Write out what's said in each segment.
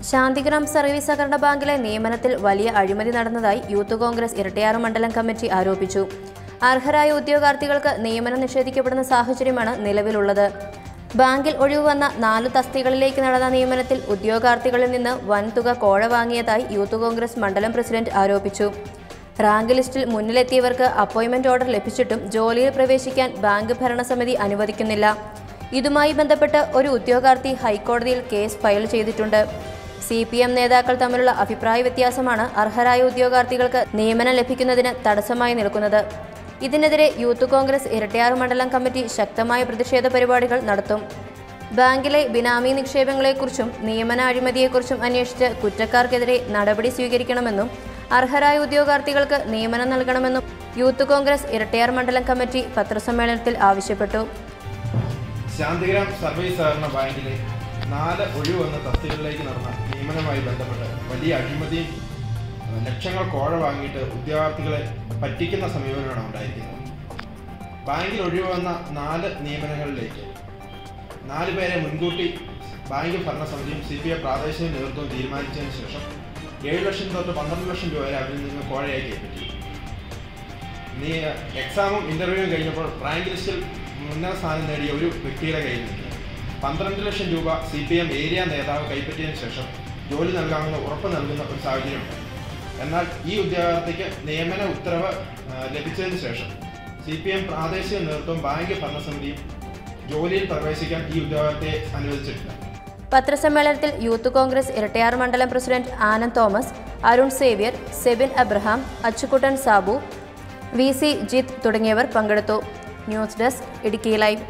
Shantigram service സഹകരണ ബാങ്കിലെ നിയമനത്തിൽ വലിയ അഴിമതി നടന്നതായി യൂത്ത് കോൺഗ്രസ് ഇരട്ടിയാറ് മണ്ഡലം കമ്മിറ്റി ആരോപിച്ചു അർഹരായ ഉദ്യോഗാർത്ഥികൾക്ക് നിയമനം നിഷേധിക്കപ്പെടുന്ന സാഹചര്യമാണ് നിലവിലുള്ളത് ബാങ്കിൽ ഒഴിവ് വന്ന നാലു തസ്തികളിലേക്ക് നടന്ന നിയമനത്തിൽ ഉദ്യോഗാർത്ഥികളിൽ നിന്ന് വൻതുക കോഴ വാങ്ങിയതായി യൂത്ത് കോൺഗ്രസ് മണ്ഡലം പ്രസിഡന്റ് ആരോപിച്ചു റാങ്ക് ലിസ്റ്റിൽ മുന്നിലെത്തിയവർക്ക് അപ്പോയിന്റ്മെന്റ് ഓർഡർ ലഭിച്ചിട്ടും ജോലിയിൽ പ്രവേശിക്കാൻ ബാങ്ക് ഭരണസമിതി അനുവദിക്കുന്നില്ല ഇതുമായി ബന്ധപ്പെട്ട് ഒരു ഉദ്യോഗാർത്ഥി ഹൈക്കോടതിയിൽ കേസ് ഫയൽ ചെയ്തിട്ടുണ്ട് സി പി എം നേതാക്കൾ തമ്മിലുള്ള അഭിപ്രായ വ്യത്യാസമാണ് അർഹരായ ഉദ്യോഗാർത്ഥികൾക്ക് നിയമനം ലഭിക്കുന്നതിന് തടസ്സമായി നിൽക്കുന്നത് ഇതിനെതിരെ യൂത്ത് കോൺഗ്രസ് ഇരട്ടിയാറ് മണ്ഡലം കമ്മിറ്റി ശക്തമായ പ്രതിഷേധ പരിപാടികൾ നടത്തും ബാങ്കിലെ ബിനാമി നിക്ഷേപങ്ങളെക്കുറിച്ചും നിയമന അഴിമതിയെക്കുറിച്ചും അന്വേഷിച്ച് കുറ്റക്കാർക്കെതിരെ നടപടി സ്വീകരിക്കണമെന്നും അർഹരായ ഉദ്യോഗാർത്ഥികൾക്ക് നിയമനം നൽകണമെന്നും യൂത്ത് കോൺഗ്രസ് ഇരട്ടിയാർ മണ്ഡലം കമ്മിറ്റി പത്രസമ്മേളനത്തിൽ ആവശ്യപ്പെട്ടു ശാന്തിഗ്രാം സർവീസ് സഹകരണ ബാങ്കിലെ നാല് ഒഴിവെന്ന തസ്തികളിലേക്ക് നടന്ന നിയമനവുമായി ബന്ധപ്പെട്ട് വലിയ അഴിമതിയും ഏഹ്, ലക്ഷങ്ങൾ കോഴ വാങ്ങിയിട്ട് ഉദ്യോഗാർത്ഥികളെ പറ്റിക്കുന്ന സമീപനമാണ് ഉണ്ടായിരിക്കുന്നത് ബാങ്കിൽ ഒഴിവ് വന്ന നാല് നിയമനങ്ങളിലേക്ക് നാല് പേരെ മുൻകൂട്ടി ബാങ്ക് ഭരണസമിതിയും സി പി ഐ പ്രാദേശിക നേതൃത്വവും തീരുമാനിച്ചതിന് ശേഷം ഏഴ് ലക്ഷം തൊട്ട് പന്ത്രണ്ട് ലക്ഷം രൂപ വരെ അവരിൽ നിന്ന് കോഴയായി കൈപ്പറ്റി നീ എക്സാമും ഇന്റർവ്യൂവും കഴിഞ്ഞപ്പോൾ റാങ്ക് ലിസ്റ്റിൽ ഉന്നത സ്ഥാനം നേടിയ ഒരു വ്യക്തിയുടെ കയ്യിൽ നിന്ന് പന്ത്രണ്ട് ലക്ഷം രൂപ സി പി എം ഏരിയ നേതാവ് കൈപ്പറ്റിയതിനു ശേഷം ജോലി നൽകാമെന്ന് ഉറപ്പ് നൽകുന്ന ഒരു സാഹചര്യമുണ്ട് എന്നാൽ ഈ ഉദ്യോഗാർത്ഥിക്ക് നിയമന ഉത്തരവ് ആ, ലഭിച്ചതിന് ശേഷം സി പി എം പ്രാദേശിക നേതൃത്വം ബാങ്ക് ഭരണസമിതിയും ജോലിയിൽ പ്രവേശിക്കാൻ ഈ ഉദ്യോഗാർത്ഥിയെ അനുവദിച്ചിട്ടില്ല പത്രസമ്മേളനത്തിൽ യൂത്ത് കോൺഗ്രസ് ഇരട്ടയാർ മണ്ഡലം president Anand Thomas Arun Xavier Sebin Abraham Achukuttan Sabu V C Jith തുടങ്ങിയവർ പങ്കെടുത്തു ന്യൂസ് ഡെസ്ക് ഇടുക്കി ലൈവ്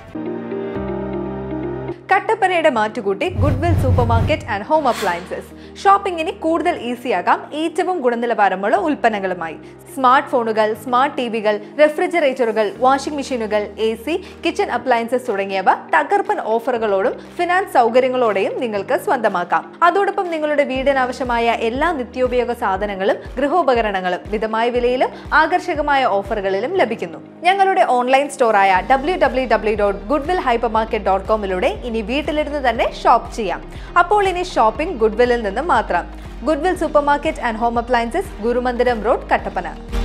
കട്ടപ്പനയുടെ മാറ്റുകൂട്ടി Goodwill super market and home appliances ഷോപ്പിംഗിന് കൂടുതൽ ഈസിയാകാം ഏറ്റവും ഗുണനിലവാരമുള്ള ഉൽപ്പന്നങ്ങളുമായി സ്മാർട്ട് ഫോണുകൾ സ്മാർട്ട് ടി വികൾ റെഫ്രിജറേറ്ററുകൾ വാഷിംഗ് മെഷീനുകൾ എ സി കിച്ചൺ അപ്ലയൻസസ് തുടങ്ങിയവ തകർപ്പൻ ഓഫറുകളോടും ഫിനാൻസ് സൗകര്യങ്ങളോടെയും നിങ്ങൾക്ക് സ്വന്തമാക്കാം അതോടൊപ്പം നിങ്ങളുടെ വീടിന് ആവശ്യമായ എല്ലാ നിത്യോപയോഗ സാധനങ്ങളും ഗൃഹോപകരണങ്ങളും മിതമായ വിലയിലും ആകർഷകമായ ഓഫറുകളിലും ലഭിക്കുന്നു ഞങ്ങളുടെ ഓൺലൈൻ സ്റ്റോറായ W W W dot Goodwill hyper market dot കോമിലൂടെ ഇനി വീട്ടിലിരുന്ന് തന്നെ ഷോപ്പ് ചെയ്യാം അപ്പോൾ ഇനി ഷോപ്പിംഗ് ഗുഡ്വില്ലിൽ നിന്ന് മാത്രം Goodwill super market and home appliances Gurumandiram road Kattappana